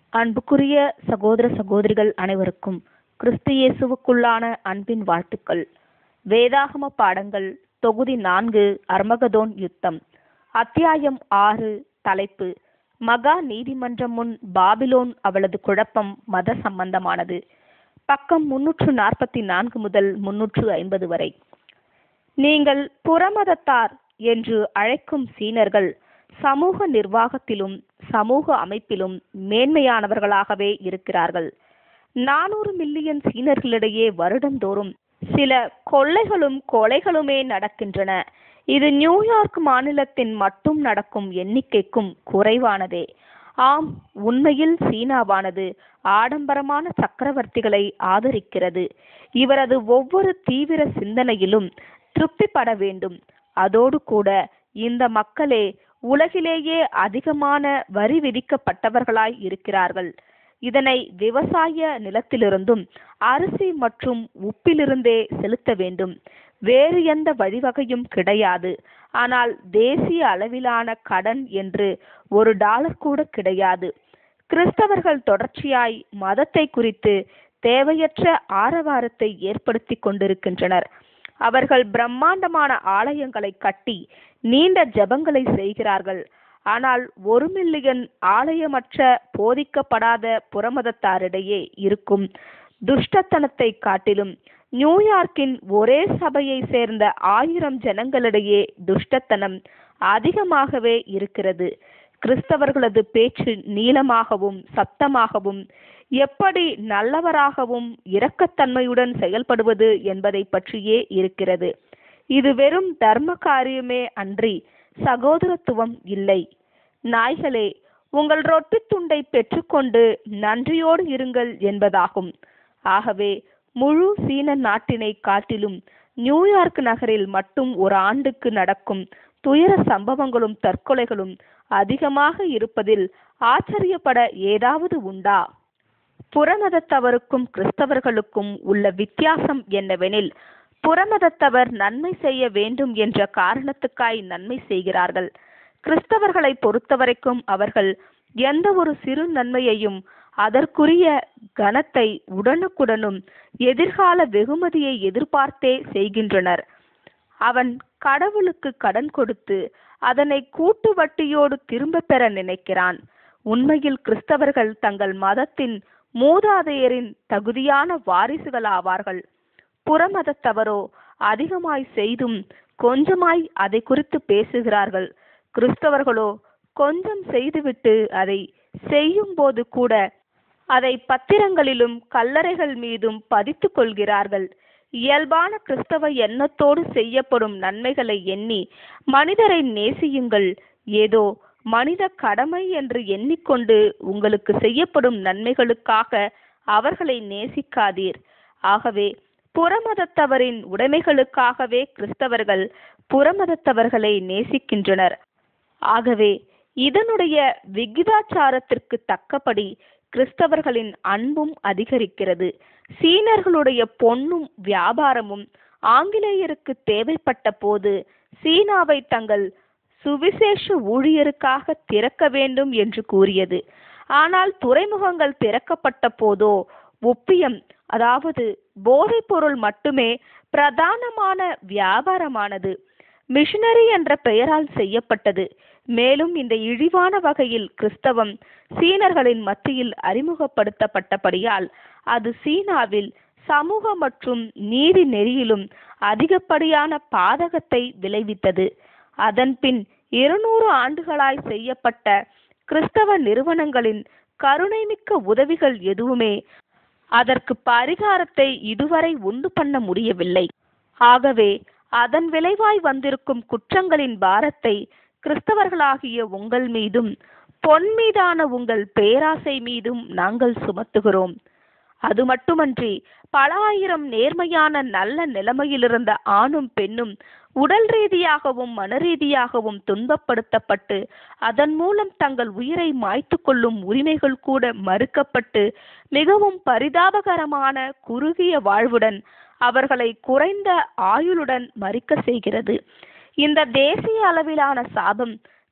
அன்புக்குரிய சகோதர சகோதரிகள் அனைவருக்கும் கிறிஸ்து இயேசுவுக்குள்ளான அன்பின் வாழ்த்துக்கள் வேதாகம பாடங்கள் தொகுதி நான்கு அர்மகதோன் யுத்தம் அத்தியாயம் ஆறு தலைப்பு மகா நீதிமன்றம் முன் பாபிலோன் அவளது குழப்பம் மத சம்பந்தமானது பக்கம் முன்னூற்று நாற்பத்தி நான்கு முதல் முன்னூற்று ஐம்பது வரை நீங்கள் புறமதத்தார் என்று அழைக்கும் சீனர்கள் சமூக நிர்வாகத்திலும் சமூக அமைப்பிலும் மேன்மையானவர்களாகவே இருக்கிறார்கள் நானூறு மில்லியன் சீனர்களிடையே வருடந்தோறும் சில கொள்ளைகளும் கொலைகளுமே நடக்கின்றன இது நியூயார்க் மாநிலத்தின் மட்டும் நடக்கும் எண்ணிக்கைக்கும் குறைவானதே ஆம் உண்மையில் சீனாவானது ஆடம்பரமான சக்கரவர்த்திகளை ஆதரிக்கிறது இவரது ஒவ்வொரு தீவிர சிந்தனையிலும் திருப்திப்பட வேண்டும் அதோடு கூட இந்த மக்களே உலகிலேயே அதிகமான வரி விதிக்கப்பட்டவர்களாய் இருக்கிறார்கள் இதனை விவசாய நிலத்திலிருந்தும் அரிசி மற்றும் உப்பிலிருந்தே செலுத்த வேண்டும் வேறு எந்த வழிவகையும் கிடையாது ஆனால் தேசிய அளவிலான கடன் என்று ஒரு டாலர் கூட கிடையாது கிறிஸ்தவர்கள் தொடர்ச்சியாய் மதத்தை குறித்து தேவையற்ற ஆரவாரத்தை ஏற்படுத்தி கொண்டிருக்கின்றனர் அவர்கள் பிரம்மாண்டமான ஆலயங்களை கட்டி நீண்ட ஜபங்களை செய்கிறார்கள் ஆனால் ஒரு மில்லியன் ஆலயமற்ற போதிக்கப்படாத புறமதத்தாரிடையே இருக்கும் துஷ்டத்தனத்தை காட்டிலும் நியூயார்க்கின் ஒரே சபையை சேர்ந்த ஆயிரம் ஜனங்களிடையே துஷ்டத்தனம் அதிகமாகவே இருக்கிறது கிறிஸ்தவர்களது பேச்சு நீளமாகவும் சத்தமாகவும் எப்படி நல்லவராகவும் இரக்கத்தன்மையுடன் செயல்படுவது என்பதை பற்றியே இருக்கிறது இது வெறும் தர்ம காரியமே அன்றி சகோதரத்துவம் இல்லை நாய்களே உங்கள் ரொட்டி துண்டை பெற்றுக்கொண்டு நன்றியோடு இருங்கள் என்பதாகும் ஆகவே முழு சீன நாட்டினை காட்டிலும் நியூயார்க் நகரில் மட்டும் ஒரு ஆண்டுக்கு நடக்கும் துயர சம்பவங்களும் தற்கொலைகளும் அதிகமாக இருப்பதில் ஆச்சரியப்பட ஏதாவது உண்டா புறமதத்தவருக்கும் கிறிஸ்தவர்களுக்கும் உள்ள வித்தியாசம் என்னவெனில் புறமதத்தவர் நன்மை செய்ய வேண்டும் என்ற காரணத்துக்காய் நன்மை செய்கிறார்கள் கிறிஸ்தவர்களை பொறுத்தவரைக்கும் அவர்கள் எந்த ஒரு சிறு நன்மையையும் அதற்குரிய கனத்தை உடனுக்குடனும் எதிர்கால வெகுமதியை எதிர்பார்த்தே செய்கின்றனர் அவன் கடவுளுக்கு கடன் கொடுத்து அதனை கூட்டு வட்டியோடு திரும்ப பெற நினைக்கிறான் உண்மையில் கிறிஸ்தவர்கள் தங்கள் மதத்தின் மூதாதையரின் தகுதியான வாரிசுகள் ஆவார்கள் புறமதத்தவரோ அதிகமாய் செய்தும் கொஞ்சமாய் அதை குறித்து பேசுகிறார்கள் கிறிஸ்தவர்களோ கொஞ்சம் செய்துவிட்டு அதை செய்யும் போது கூட அதை பத்திரங்களிலும் கல்லறைகள் மீதும் பதித்து கொள்கிறார்கள் இயல்பான கிறிஸ்தவ எண்ணத்தோடு செய்யப்படும் நன்மைகளை எண்ணி மனிதரை நேசியுங்கள் ஏதோ மனித கடமை என்று எண்ணிக்கொண்டு உங்களுக்கு செய்யப்படும் நன்மைகளுக்காக அவர்களை நேசிக்காதீர் ஆகவே புறமதத்தவரின் உடைமைகளுக்காகவே கிறிஸ்தவர்கள் புறமதத்தவர்களை நேசிக்கின்றனர் ஆகவே இதனுடைய விகிதாச்சாரத்திற்கு தக்கபடி கிறிஸ்தவர்களின் அன்பும் அதிகரிக்கிறது சீனர்களுடைய பொன்னும் வியாபாரமும் ஆங்கிலேயருக்கு தேவைப்பட்ட போது சீனாவை தங்கள் சுவிசேஷ ஊழியருக்காக திறக்க வேண்டும் என்று கூறியது ஆனால் துறைமுகங்கள் திறக்கப்பட்ட போதோ ஒப்பியம் அதாவது போதைப் பொருள் மட்டுமே பிரதானமான வியாபாரமானது மிஷனரி என்ற பெயரால் செய்யப்பட்டது மேலும் இந்த இழிவான வகையில் கிறிஸ்தவம் சீனர்களின் மத்தியில் அறிமுகப்படுத்தப்பட்டபடியால் அது சீனாவில் சமூக மற்றும் நீதி நெறியிலும் அதிகப்படியான பாதகத்தை விளைவித்தது அதன்பின் இருநூறு ஆண்டுகளாய் செய்யப்பட்ட கிறிஸ்தவ நிறுவனங்களின் கருணைமிக்க உதவிகள் எதுவுமே அதற்கு பரிகாரத்தை இதுவரை உண்டு பண்ண முடியவில்லை ஆகவே அதன் விளைவாய் வந்திருக்கும் குற்றங்களின் பாரத்தை கிறிஸ்தவர்களாகிய உங்கள் மீதும் பொன் மீதான உங்கள் பேராசை மீதும் நாங்கள் சுமத்துகிறோம் அது மட்டுமன்றி பல ஆயிரம் நேர்மையான நல்ல நிலைமையிலிருந்த ஆணும் பெண்ணும் உடல் ரீதியாகவும் மனரீதியாகவும் துன்பப்படுத்தப்பட்டு அதன் மூலம் தங்கள் உயிரை மாய்த்து கொள்ளும் உரிமைகள் கூட மறுக்கப்பட்டு மிகவும் பரிதாபகரமான குறுகிய வாழ்வுடன் அவர்களை குறைந்த ஆயுளுடன் மறிக்க செய்கிறது இந்த தேசிய அளவிலான சாபம்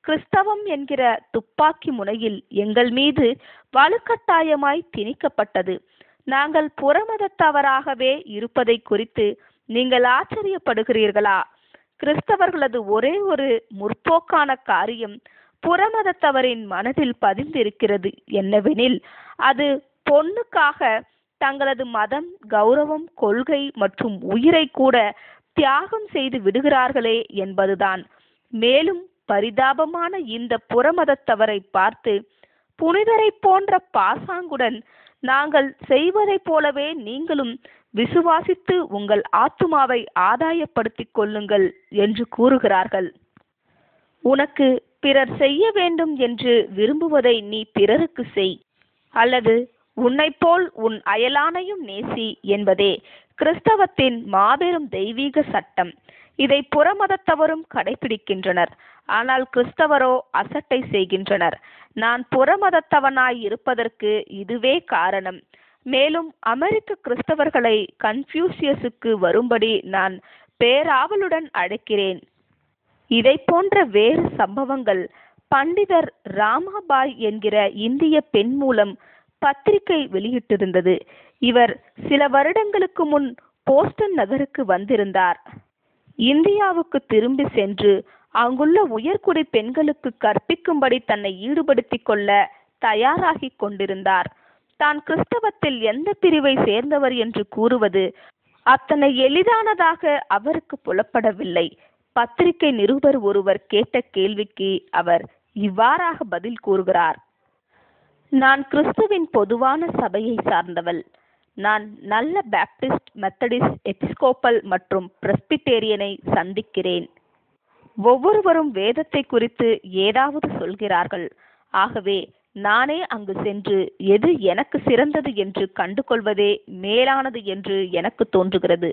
கிறிஸ்தவம் என்கிற துப்பாக்கி முனையில் எங்கள் மீது வலுக்கட்டாயமாய் திணிக்கப்பட்டது நாங்கள் புறமதத்தவராகவே இருப்பதை குறித்து நீங்கள் ஆச்சரியப்படுகிறீர்களா கிறிஸ்தவர்களது ஒரே ஒரு முற்போக்கான காரியம் புறமதத்தவரின் மனதில் பதிந்திருக்கிறது என்னவெனில் அது பொண்ணுக்காக தங்களது மதம் கௌரவம் கொள்கை மற்றும் உயிரை கூட தியாகம் செய்து விடுகிறார்களே என்பதுதான் மேலும் பரிதாபமான இந்த புறமதத்தவரை பார்த்து புனிதரை போன்ற பாசாங்குடன் நாங்கள் செய்வதைப் போலவே நீங்களும் விசுவாசித்து உங்கள் ஆத்துமாவை ஆதாயப்படுத்திக் கொள்ளுங்கள் என்று கூறுகிறார்கள் உனக்கு பிறர் செய்ய வேண்டும் என்று விரும்புவதை நீ பிறருக்கு செய் அல்லது உன்னைப் போல் உன் அயலானையும் நேசி என்பதே கிறிஸ்தவத்தின் மாபெரும் தெய்வீக சட்டம் இதை புறமதத்தவரும் கடைபிடிக்கின்றனர் ஆனால் கிறிஸ்தவரோ அசட்டை செய்கின்றனர் நான் புறமதத்தவனாய் இருப்பதற்கு இதுவே காரணம் மேலும் அமெரிக்க கிறிஸ்தவர்களை கன்ஃபியூசியஸுக்கு வரும்படி நான் பேராவலுடன் அழைக்கிறேன் இதை போன்ற வேறு சம்பவங்கள் பண்டிதர் ராமாபாய் என்கிற இந்திய பெண் மூலம் பத்திரிகை வெளியிட்டிருந்தது இவர் சில வருடங்களுக்கு முன் போஸ்டன் நகருக்கு வந்திருந்தார் இந்தியாவுக்கு திரும்பி சென்று அங்குள்ள உயர்குடி பெண்களுக்கு கற்பிக்கும்படி தன்னை ஈடுபடுத்திக் கொள்ள தயாராகி கொண்டிருந்தார் தான் கிறிஸ்தவத்தில் எந்த பிரிவை சேர்ந்தவர் என்று கூறுவது அத்தனை எளிதானதாக அவருக்கு புலப்படவில்லை பத்திரிகை நிருபர் ஒருவர் கேட்ட கேள்விக்கு அவர் இவ்வாறாக பதில் கூறுகிறார் நான் கிறிஸ்துவின் பொதுவான சபையை சார்ந்தவள் நான் நல்ல பாப்டிஸ்ட் மெத்தடிஸ்ட் எபிஸ்கோப்பல் மற்றும் பிரஸ்பிட்டேரியனை சந்திக்கிறேன் ஒவ்வொருவரும் வேதத்தை குறித்து ஏதாவது சொல்கிறார்கள் ஆகவே நானே அங்கு சென்று எது எனக்கு சிறந்தது என்று கண்டுகொள்வதே மேலானது என்று எனக்கு தோன்றுகிறது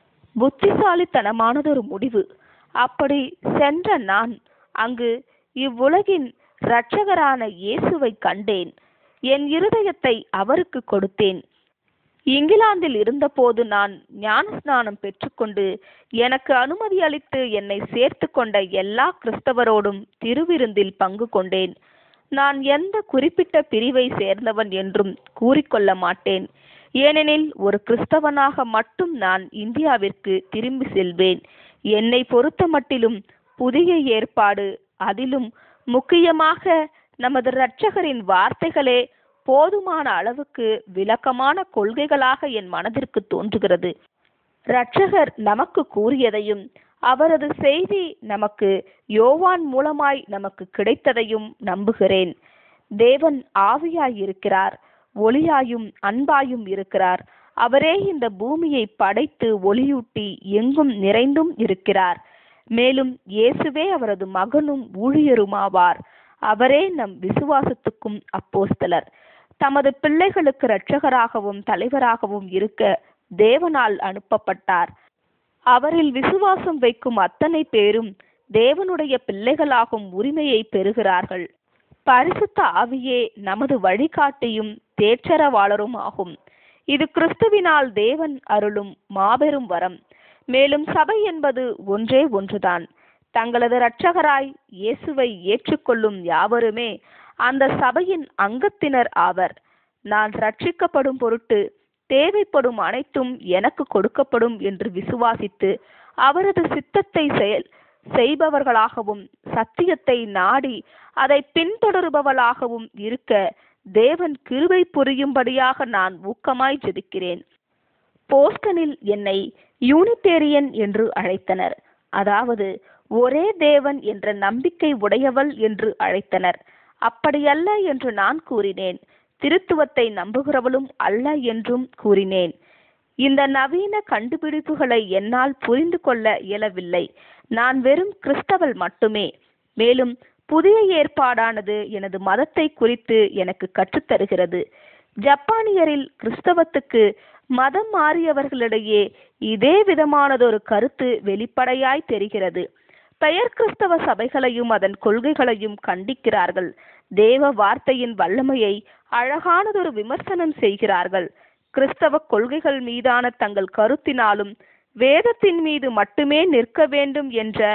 புத்திசாலித்தனமானதொரு முடிவு அப்படி சென்ற நான் அங்கு இவ்வுலகின் இரட்சகரான இயேசுவை கண்டேன் என் இருதயத்தை அவருக்கு கொடுத்தேன் இங்கிலாந்தில் இருந்தபோது நான் ஞானஸ்நானம் பெற்றுக்கொண்டு எனக்கு அனுமதி அளித்து என்னை சேர்த்து கொண்ட எல்லா கிறிஸ்தவரோடும் திருவிருந்தில் பங்கு கொண்டேன் நான் எந்த குறிப்பிட்ட பிரிவை சேர்ந்தவன் என்றும் கூறிக்கொள்ள மாட்டேன் ஏனெனில் ஒரு கிறிஸ்தவனாக மட்டும் நான் இந்தியாவிற்கு திரும்பி செல்வேன் என்னை பொறுத்த மட்டிலும் புதிய ஏற்பாடு அதிலும் முக்கியமாக நமது இரட்சகரின் வார்த்தைகளே போதுமான அளவுக்கு விளக்கமான கொள்கைகளாக என் மனதிற்கு தோன்றுகிறது இரட்சகர் நமக்கு கூறியதையும் அவரது செய்தி நமக்கு யோவான் மூலமாய் நமக்கு கிடைத்ததையும் நம்புகிறேன் தேவன் ஆவியாய் இருக்கிறார் ஒளியாயும் அன்பாயும் இருக்கிறார் அவரே இந்த பூமியை படைத்து ஒளியூட்டி எங்கும் நிறைந்தும் இருக்கிறார் மேலும் இயேசுவே அவரது மகனும் ஊழியருமாவார் அவரே நம் விசுவாசத்துக்கும் அப்போஸ்தலர் தமது பிள்ளைகளுக்கு இரட்சகராகவும் தலைவராகவும் இருக்க தேவனால் அனுப்பப்பட்டார் அவரில் விசுவாசம் வைக்கும் அத்தனை பேரும் தேவனுடைய பிள்ளைகளாகும் உரிமையை பெறுகிறார்கள் பரிசுத்த ஆவியே நமது வழிகாட்டியும் தேற்றரவாளரும் ஆகும் இது கிறிஸ்துவினால் தேவன் அருளும் மாபெரும் வரம் மேலும் சபை என்பது ஒன்றே ஒன்றுதான் தங்களது இரட்சகராய் இயேசுவை ஏற்றுக்கொள்ளும் யாவருமே அந்த சபையின் அங்கத்தினர் ஆவர் நான் ரட்சிக்கப்படும் பொருட்டு தேவைப்படும் அனைத்தும் எனக்கு கொடுக்கப்படும் என்று விசுவாசித்து அவரது சித்தத்தை செயல் செய்பவர்களாகவும் சத்தியத்தை நாடி அதை பின்தொடருபவளாகவும் இருக்க தேவன் கிருபை புரியும்படியாக நான் ஊக்கமாய் ஜெபிக்கிறேன் போஸ்டனில் என்னை யூனிட்டேரியன் என்று அழைத்தனர் அதாவது ஒரே தேவன் என்ற நம்பிக்கை உடையவள் என்று அழைத்தனர் அப்படியல்ல என்று நான் கூறினேன் திருத்துவத்தை நம்புகிறவளும் அல்ல என்றும் கூறினேன் இந்த நவீன கண்டுபிடிப்புகளை என்னால் புரிந்து கொள்ள இயலவில்லை நான் வெறும் கிறிஸ்தவள் மட்டுமே மேலும் புதிய ஏற்பாடானது எனது மதத்தை குறித்து எனக்கு கற்றுத்தருகிறது ஜப்பானியரில் கிறிஸ்தவத்துக்கு மதம் மாறியவர்களிடையே இதே விதமானதொரு கருத்து வெளிப்படையாய் தெரிகிறது பெயர் கிறிஸ்தவ சபைகளையும் அதன் கொள்கைகளையும் கண்டிக்கிறார்கள் தேவ வார்த்தையின் வல்லமையை அழகானதொரு விமர்சனம் செய்கிறார்கள் கிறிஸ்தவ கொள்கைகள் மீதான தங்கள் கருத்தினாலும் வேதத்தின் மீது மட்டுமே நிற்க வேண்டும் என்ற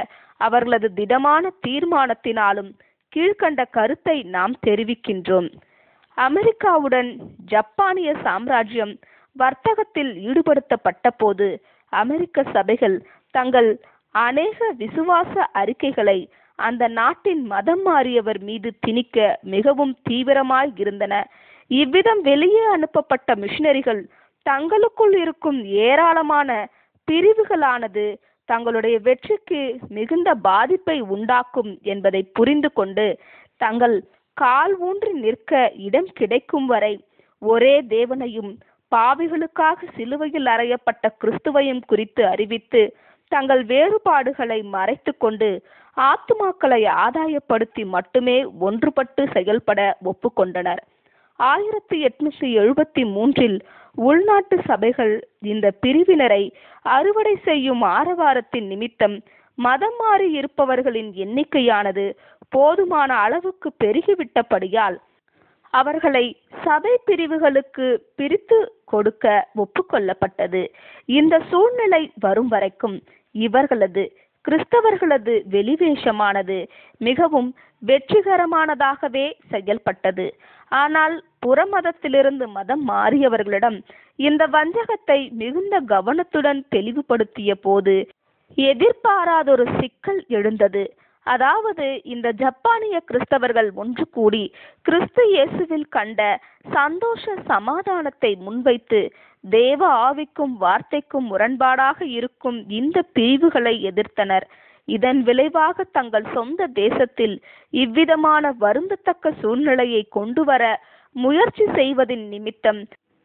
அவர்களது திடமான தீர்மானத்தினாலும் கீழ்க்கண்ட கருத்தை நாம் தெரிவிக்கின்றோம் அமெரிக்காவுடன் ஜப்பானிய சாம்ராஜ்யம் வர்த்தகத்தில் ஈடுபடுத்தப்பட்ட போது அமெரிக்க சபைகள் தங்கள் அநேக விசுவாச அறிக்கைகளை அந்த நாட்டின் மதம் மாறியவர் மீது திணிக்க மிகவும் தீவிரமாய் இருந்தன இவ்விதம் வெளியே அனுப்பப்பட்ட மிஷினரிகள் தங்களுக்குள் இருக்கும் ஏராளமான பிரிவுகளானது தங்களுடைய வெற்றிக்கு மிகுந்த பாதிப்பை உண்டாக்கும் என்பதை புரிந்து கொண்டு தங்கள் கால் ஊன்றி நிற்க இடம் கிடைக்கும் வரை ஒரே தேவனையும் பாவிகளுக்காக சிலுவையில் அறையப்பட்ட கிறிஸ்துவையும் குறித்து அறிவித்து தங்கள் வேறுபாடுகளை மறைத்து கொண்டு ஆத்துமாக்களை ஆதாயப்படுத்தி மட்டுமே ஒன்றுபட்டு செயல்பட ஒப்புக்கொண்டனர் ஆயிரத்தி எட்நூத்தி எழுபத்தி மூன்றில் உள்நாட்டு சபைகள் இந்த பிரிவினரை அறுவடை செய்யும் ஆரவாரத்தின் நிமித்தம் மதம் மாறி இருப்பவர்களின் எண்ணிக்கையானது போதுமான அளவுக்கு பெருகிவிட்டபடியால் அவர்களை சபை பிரிவுகளுக்கு பிரித்து கொடுக்க ஒப்புக்கொள்ளப்பட்டது இந்த சூழ்நிலை வரும் வரைக்கும் இவர்களது கிறிஸ்தவர்களது வெளிவேஷமானது மிகவும் வெற்றிகரமானதாகவே செயல்பட்டது ஆனால் புறமதத்திலிருந்து மதம் மாறியவர்களிடம் இந்த வஞ்சகத்தை மிகுந்த கவனத்துடன் தெளிவுபடுத்திய போது எதிர்பாராதொரு சிக்கல் எழுந்தது அதாவது இந்த ஜப்பானிய கிறிஸ்தவர்கள் ஒன்று கூடி கிறிஸ்து இயேசுவில் கண்ட சந்தோஷ சமாதானத்தை முன்வைத்து தேவ ஆவிக்கும் வார்த்தைக்கும் முரண்பாடாக இருக்கும் இந்த பிரிவுகளை எதிர்த்தனர் இதன் விளைவாக தங்கள் சொந்த தேசத்தில் இவ்விதமான வருந்தத்தக்க சூழ்நிலையை கொண்டு வர முயற்சி செய்வதின் நிமித்தம்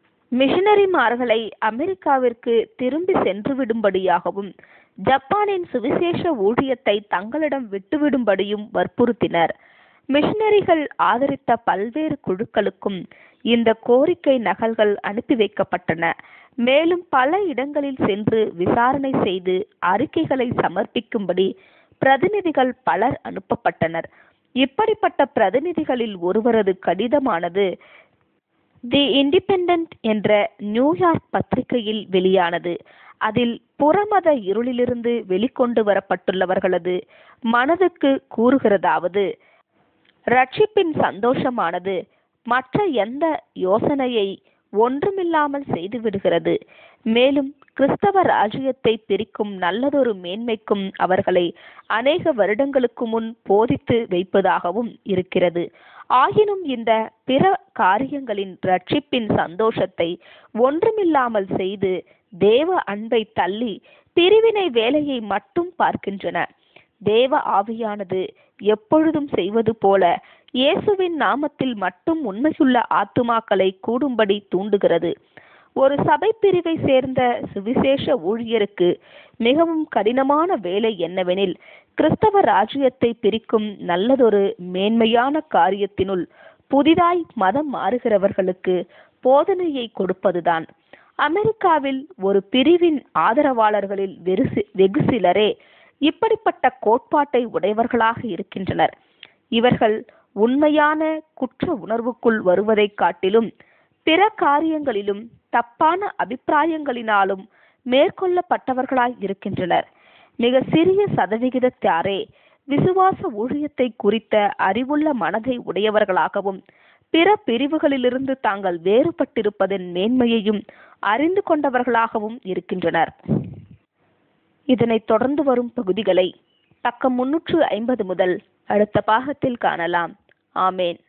மிஷனரிமார்களை அமெரிக்காவிற்கு திரும்பி சென்று விடும்படியாகவும் ஜப்பானின் சுவிசேஷ ஊழியத்தை தங்களிடம் விட்டுவிடும்படியும் வற்புறுத்தினர் மிஷனரிகள் ஆதரித்த பல்வேறு குழுக்களுக்கும் இந்த கோரிக்கை நகல்கள் அனுப்பி வைக்கப்பட்டன மேலும் பல இடங்களில் சென்று விசாரணை செய்து அறிக்கைகளை சமர்ப்பிக்கும்படி பிரதிநிதிகள் பலர் அனுப்பப்பட்டனர் இப்படிப்பட்ட பிரதிநிதிகளில் ஒருவரது கடிதமானது தி இண்டிபெண்டன்ட் என்ற நியூயார்க் பத்திரிகையில் வெளியானது அதில் புறமத இருளிலிருந்து வெளிக்கொண்டு வரப்பட்டுள்ளவர்களது மனதுக்கு கூறுகிறதாவது ரட்சிப்பின் சந்தோஷமானது மற்ற எந்த யோசனையை ஒன்றுமில்லாமல் செய்து விடுகிறது மேலும் கிறிஸ்தவ ராஜ்யத்தை பிரிக்கும் நல்லதொரு மேன்மைக்கும் அவர்களை அநேக வருடங்களுக்கு முன் போதித்து வைப்பதாகவும் இருக்கிறது ஆயினும் இந்த பிற காரியங்களின் ரட்சிப்பின் சந்தோஷத்தை ஒன்றுமில்லாமல் செய்து தேவ அன்பை தள்ளி பிரிவினை வேலையை மட்டும் பார்க்கின்றன தேவ ஆவியானது எப்பொழுதும் செய்வது போல இயேசுவின் நாமத்தில் மட்டும் உண்மையுள்ள ஆத்துமாக்களை கூடும்படி தூண்டுகிறது ஒரு சபை பிரிவை சேர்ந்த சுவிசேஷ ஊழியருக்கு மிகவும் கடினமான வேலை என்னவெனில் கிறிஸ்தவ ராஜ்யத்தை பிரிக்கும் நல்லதொரு மேன்மையான காரியத்தினுள் புதிதாய் மதம் மாறுகிறவர்களுக்கு போதனையை கொடுப்பதுதான் அமெரிக்காவில் ஒரு பிரிவின் ஆதரவாளர்களில் வெறு சி- வெகு சிலரே இப்படிப்பட்ட கோட்பாட்டை உடையவர்களாக இருக்கின்றனர் இவர்கள் உண்மையான குற்ற உணர்வுக்குள் வருவதைக் காட்டிலும் பிற காரியங்களிலும் தப்பான அபிப்பிராயங்களினாலும் மேற்கொள்ளப்பட்டவர்களாய் இருக்கின்றனர் மிக சிறிய சதவிகிதத்தாரே விசுவாச ஊழியத்தை குறித்த அறிவுள்ள மனதை உடையவர்களாகவும் பிற பிரிவுகளிலிருந்து தாங்கள் வேறுபட்டிருப்பதன் மேன்மையையும் அறிந்து கொண்டவர்களாகவும் இருக்கின்றனர் இதனைத் தொடர்ந்து வரும் பகுதிகளை பக்கம் முன்னூற்று ஐம்பது முதல் அடுத்த பாகத்தில் காணலாம் ஆமேன்